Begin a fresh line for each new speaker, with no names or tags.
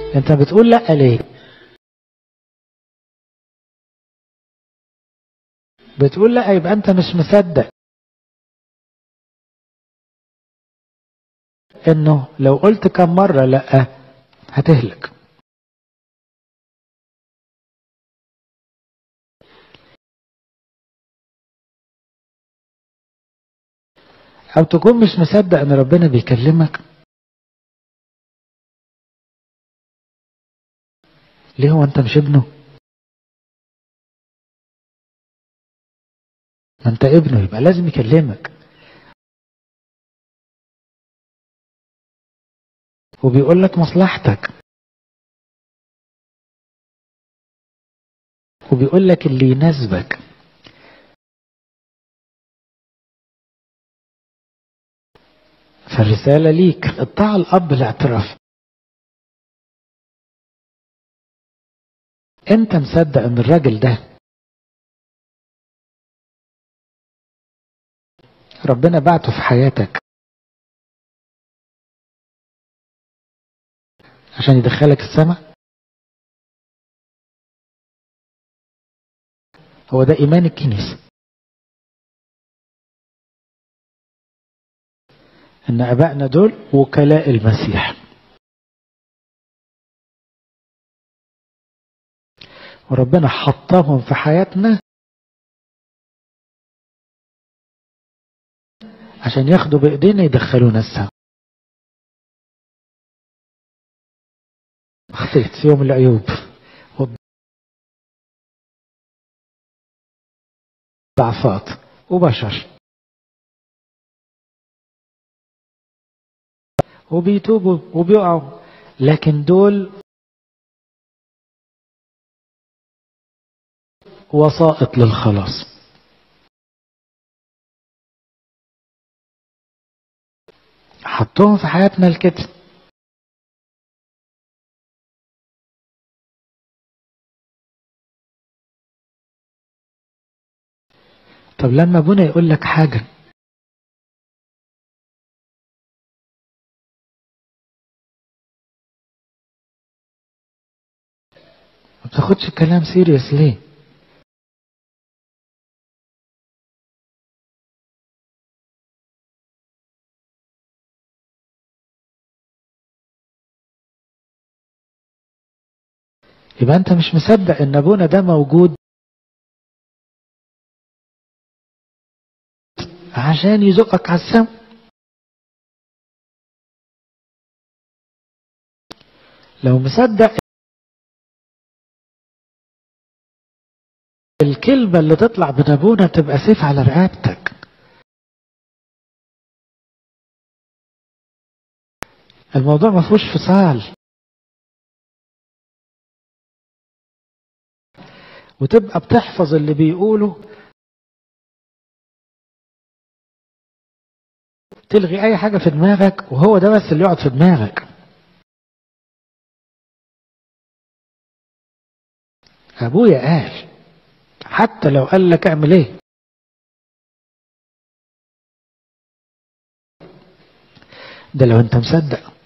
انت بتقول لا ليه بتقول لا يبقى انت مش مصدق انه لو قلت كم مرة لا هتهلك او تكون مش مصدق ان ربنا بيكلمك ليه هو انت مش ابنه ما انت ابنه يبقى لازم يكلمك وبيقول لك مصلحتك وبيقول لك اللي يناسبك فالرسالة ليك اطاع الأب الاعتراف انت مصدق ان الراجل ده ربنا بعته في حياتك عشان يدخلك السماء هو ده ايمان الكنيسه ان ابائنا دول وكلاء المسيح وربنا حطهم في حياتنا عشان ياخدوا بايدينا يدخلونا السماء خطيت في يوم العيوب ضعفات وبشر وبيتوبوا وبيقعوا لكن دول وسائط للخلاص حطوهم في حياتنا الكتب طب لما ابونا يقول لك حاجة ما بتاخدش الكلام سيريس ليه يبقى انت مش مصدق ان ابونا ده موجود عشان يزقك على السما لو مصدق الكلمة اللي تطلع من ابونا تبقى سيف على رقبتك الموضوع ما فيهوش فصال وتبقى بتحفظ اللي بيقوله تلغي اي حاجة في دماغك وهو ده بس اللي يقعد في دماغك ابويا قال حتى لو قال لك اعمل ايه ده لو انت مصدق